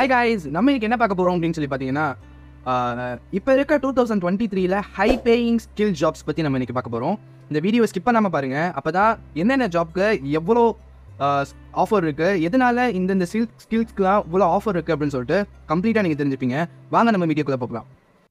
hi guys நம்ம இன்னைக்கு என்ன பார்க்க போகிறோம் அப்படின்னு சொல்லி பார்த்தீங்கன்னா இப்போ இருக்க டூ தௌசண்ட் டுவெண்ட்டி த்ரீல ஹை பேயிங் ஸ்கில் ஜாப்ஸ் பற்றி நம்ம இன்னைக்கு பார்க்க போகிறோம் இந்த வீடியோ ஸ்கிப் பண்ணாமல் பாருங்கள் அப்போ தான் என்னென்ன ஜாப்க்கு எவ்வளோ ஆஃபர் இருக்குது எதனால இந்தந்த ஸ்கில் ஸ்கில்ஸ்க்குலாம் இவ்வளோ ஆஃபர் இருக்குது அப்படின்னு சொல்லிட்டு கம்ப்ளீட்டாக நீங்கள் தெரிஞ்சுப்பீங்க வாங்க நம்ம வீடியோக்குள்ளே போகலாம்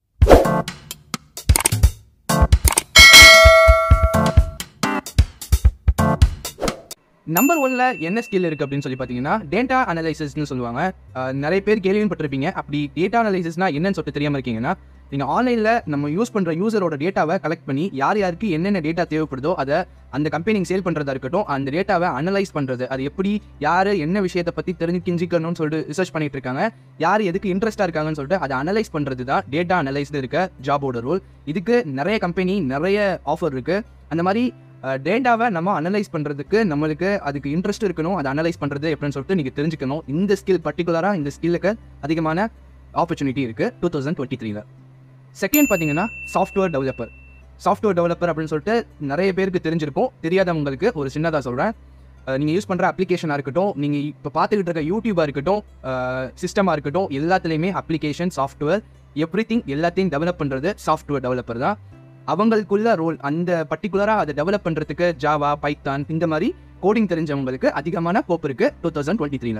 நம்பர் ஒன்ல என்ன ஸ்கில் இருக்குது அப்படின்னு சொல்லி பார்த்தீங்கன்னா டேட்டா அனலைசிஸ்னு சொல்லுவாங்க அஹ் நிறைய பேர் கேள்விப்பட்டிருப்பீங்க அப்படி டேட்டா அனலைசிஸ்னா என்னன்னு சொல்லிட்டு தெரியாமல் இருக்கீங்கன்னா நீங்கள் ஆன்லைனில் நம்ம யூஸ் பண்ணுற யூசரோட டேட்டாவை கலெக்ட் பண்ணி யார் யாருக்கு என்னென்ன டேட்டா தேவைப்படுதோ அதை அந்த கம்பெனிக்கு சேல் பண்ணுறதா இருக்கட்டும் அந்த டேட்டாவை அனலைஸ் பண்ணுறது அது எப்படி யார் என்ன விஷயத்தை பற்றி தெரிஞ்சு கிஞ்சிக்கணும்னு சொல்லிட்டு ரிசர்ச் பண்ணிட்டு இருக்காங்க யார் எதுக்கு இன்ட்ரெஸ்ட்டாக இருக்காங்கன்னு சொல்லிட்டு அதை அனலைஸ் பண்ணுறது தான் டேட்டா அனலைஸ்டு இருக்க ஜாபோட ரோல் இதுக்கு நிறைய கம்பெனி நிறைய ஆஃபர் இருக்குது அந்த மாதிரி டேட்டாவை நம்ம அனலைஸ் பண்ணுறதுக்கு நம்மளுக்கு அதுக்கு இன்ட்ரெஸ்ட் இருக்கணும் அதை அனலைஸ் பண்ணுறது எப்படின்னு சொல்லிட்டு நீங்கள் தெரிஞ்சுக்கணும் இந்த ஸ்கில் பர்டிகுலராக இந்த ஸ்கில்லுக்கு அதிகமான ஆப்பர்ச்சுனிட்டி இருக்குது டூ தௌசண்ட் டுவெண்ட்டி த்ரீல செகண்ட் பார்த்தீங்கன்னா சாஃப்ட்வேர் டெவலப்பர் சாஃப்ட்வேர் டெவலப்பர் அப்படின்னு சொல்லிட்டு நிறைய பேருக்கு தெரிஞ்சிருக்கும் தெரியாதவங்களுக்கு ஒரு சின்னதாக சொல்கிறேன் நீங்கள் யூஸ் பண்ணுற அப்ளிகேஷனாக இருக்கட்டும் நீங்கள் இப்போ பார்த்துக்கிட்டு இருக்க யூடியூபாக இருக்கட்டும் சிஸ்டமாக இருக்கட்டும் எல்லாத்துலேயுமே அப்ளிகேஷன் சாஃப்ட்வேர் எவ்ரி திங் எல்லாத்தையும் டெவலப் பண்ணுறது சாஃப்ட்வேர் டெவலப்பர் தான் அவங்களுக்குள்ள ரோல் அந்த பர்டிகுலராக அதை டெவலப் பண்ணுறதுக்கு ஜாவா பைத்தான் இந்த மாதிரி கோடிங் தெரிஞ்சவங்களுக்கு அதிகமான ஹோப் இருக்குது டூ தௌசண்ட் டுவெண்ட்டி த்ரீல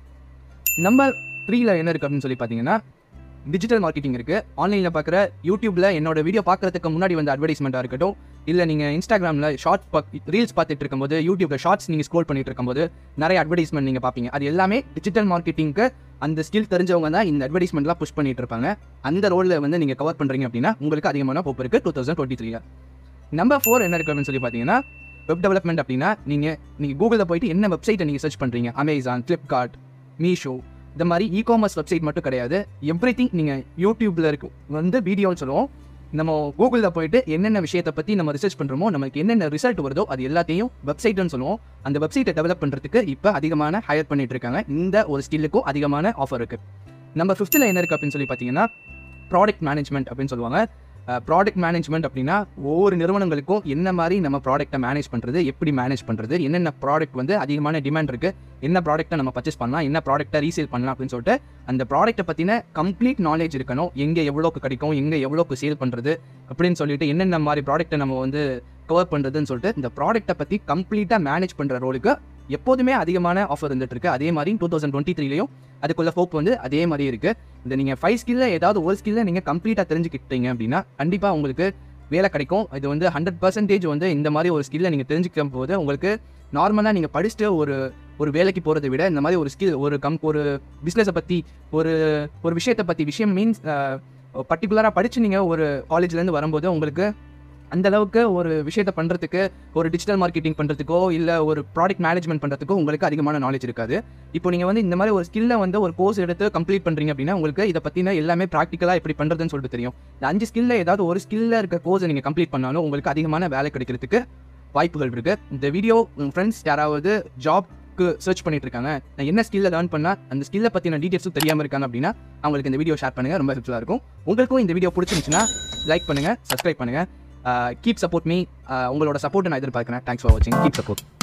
நம்பர் த்ரீல என்ன இருக்குது அப்படின்னு சொல்லி பார்த்தீங்கன்னா டிஜிட்டல் மார்க்கெட்டிங் இருக்குது ஆன்லைனில் பார்க்குற யூடியூப்பில் என்னோட வீடியோ பார்க்குறதுக்கு முன்னாடி வந்து அட்வர்டைஸ்மெண்ட்டாக இருக்கட்டும் இல்லை நீங்கள் இன்ஸ்டாகிராமில் ஷார்ட் ரீல்ஸ் பார்த்துட்டு இருக்கும்போது யூடியூப்பில் ஷார்ட்ஸ் நீங்கள் ஸ்க்ரோல் பண்ணிட்டு இருக்கும்போது நிறைய அட்வர்டைஸ்மெண்ட் நீங்கள் பார்ப்பீங்க அது எல்லாமே டிஜிட்டல் மார்க்கெட்டிங்க்கு அந்த ஸ்கில் தெரிஞ்சவங்க தான் இந்த அட்வர்டைஸ்மெண்ட்லாம் புஷ் பண்ணிட்டு இருப்பாங்க அந்த ரோலில் வந்து நீங்கள் கவர் பண்ணுறீங்க அப்படின்னா உங்களுக்கு அதிகமான ஹோப் இருக்குது டூ தௌசண்ட் டுவெண்ட்டி த்ரீல நம்பர் ஃபோர் என்ன இருக்குது அப்படின்னு சொல்லி பார்த்தீங்கன்னா வெப் டெவலப்மெண்ட் அப்படின்னா நீங்கள் நீங்கள் கூகுளில் போயிட்டு என்ன வெப்சைட்டை நீங்கள் சர்ச் பண்ணுறீங்க அமேசான் ஃப்ளிப்கார்ட் மீஷோ இந்த மாதிரி இ காமர்ஸ் வெப்சைட் மட்டும் கிடையாது எவ்ரி திங் நீங்கள் யூடியூப்பில் இருக்கு வந்து வீடியோன்னு சொல்லுவோம் நம்ம கூகுளில் போயிட்டு என்னென்ன விஷயத்தை பற்றி நம்ம ரிசர்ச் பண்ணுறோமோ நமக்கு என்னென்ன ரிசல்ட் வருதோ அது எல்லாத்தையும் வெப்சைட்னு சொல்லுவோம் அந்த வெப்சைட்டை டெவலப் பண்ணுறதுக்கு இப்போ அதிகமான ஹையர் பண்ணிட்டு இருக்காங்க இந்த ஒரு ஸ்கில்லுக்கும் அதிகமான ஆஃபர் இருக்குது நம்ம ஃபிஃப்த்தில் என்ன இருக்குது அப்படின்னு சொல்லி பார்த்தீங்கன்னா ப்ராடக்ட் மேனேஜ்மெண்ட் அப்படின்னு சொல்லுவாங்க ப்ராடக்ட் மேனேஜ்மெண்ட் அப்படின்னா ஒவ்வொரு நிறுவனங்களுக்கும் என்ன மாதிரி நம்ம ப்ராடக்ட்டை மேனேஜ் பண்ணுறது எப்படி மேனேஜ் பண்ணுறது என்னென்ன ப்ராடக்ட் வந்து அதிகமான டிமாண்ட் இருக்குது என்ன ப்ராடக்ட்டை நம்ம பர்ச்சேஸ் பண்ணலாம் என்ன ப்ராடக்ட்டை ரீசேல் பண்ணலாம் அப்படின்னு சொல்லிட்டு அந்த ப்ராடக்ட்டை பற்றின கம்ப்ளீட் நாலேஜ் இருக்கணும் எங்கே எவ்வளோக்கு கிடைக்கும் எங்கே எவ்வளோக்கு சேல் பண்ணுறது அப்படின்னு சொல்லிட்டு என்னென்ன மாதிரி ப்ராடக்ட்டை நம்ம வந்து கவர் பண்ணுறதுன்னு சொல்லிட்டு இந்த ப்ராடக்ட்டை பற்றி கம்ப்ளீட்டாக மேனேஜ் பண்ணுற ரோலுக்கு எப்போதுமே அதிகமான ஆஃபர் இருந்துட்டு இருக்கு அதே மாதிரி டூ தௌசண்ட் டுவெண்ட்டி த்ரீலையும் அதுக்குள்ள ஹோப் வந்து அதே மாதிரி இருக்கு இந்த நீங்கள் ஃபைவ் ஸ்கில்ல ஏதாவது ஒரு ஸ்கில்ல நீங்கள் கம்ப்ளீட்டாக தெரிஞ்சுக்கிட்டீங்க அப்படின்னா கண்டிப்பாக உங்களுக்கு வேலை கிடைக்கும் இது வந்து ஹண்ட்ரட் பர்சன்டேஜ் வந்து இந்த மாதிரி ஒரு ஸ்கில்லை நீங்கள் தெரிஞ்சுக்கும் போது உங்களுக்கு நார்மலாக நீங்கள் படிச்சுட்டு ஒரு ஒரு வேலைக்கு போகிறத விட இந்த மாதிரி ஒரு ஸ்கில் ஒரு கம் ஒரு பிஸ்னஸை பற்றி ஒரு ஒரு விஷயத்தை பற்றி விஷயம் மீன்ஸ் பர்டிகுலராக படித்து நீங்கள் ஒரு காலேஜ்லேருந்து வரும்போது உங்களுக்கு அந்த அளவுக்கு ஒரு விஷயத்த பண்ணுறதுக்கு ஒரு டிஜிட்டல் மார்க்கெட்டிங் பண்ணுறதுக்கோ இல்லை ஒரு ப்ராடக்ட் மேனேஜ்மெண்ட் பண்ணுறதுக்கோ உங்களுக்கு அதிகமான நாலேஜ் இருக்காது இப்போ நீங்கள் வந்து இந்த மாதிரி ஒரு ஸ்கில்லை வந்து ஒரு கோர்ஸ் எடுத்து கம்ப்ளீட் பண்ணுறீங்க அப்படின்னா உங்களுக்கு இதை பற்றின எல்லாமே ப்ராக்டிக்கலாக எப்படி பண்ணுறதுன்னு சொல்லிட்டு தெரியும் இந்த அஞ்சு ஸ்கில்ல ஏதாவது ஒரு ஸ்கில்ல இருக்க கோர்ஸை நீங்கள் கம்ப்ளீட் பண்ணாலும் உங்களுக்கு அதிகமான வேலை கிடைக்கிறதுக்கு வாய்ப்புகள் இருக்குது இந்த வீடியோ உங்கள் ஃப்ரெண்ட்ஸ் யாராவது ஜாப்க்கு சர்ச் பண்ணிட்டு இருக்காங்க நான் என்ன ஸ்கில்ல லேர்ன் பண்ணால் அந்த ஸ்கில்லை பற்றின டீட்டெயில்ஸும் தெரியாமல் இருக்காங்க அப்படின்னா அவங்களுக்கு இந்த வீடியோ ஷேர் பண்ணுங்கள் ரொம்ப ஹெல்ப்ஃபுல்லாக இருக்கும் உங்களுக்கும் இந்த வீடியோ பிடிச்சிருந்துச்சுன்னா லைக் பண்ணுங்கள் சப்ஸ்கிரைப் பண்ணுங்கள் கீப் சப்போர்ட் மீ உங்களோட சப்போர்ட்டை நான் எதிர்பார்க்குறேன் தேங்க்ஸ் ஃபார் வாட்சிங் கீப் சப்போர்ட்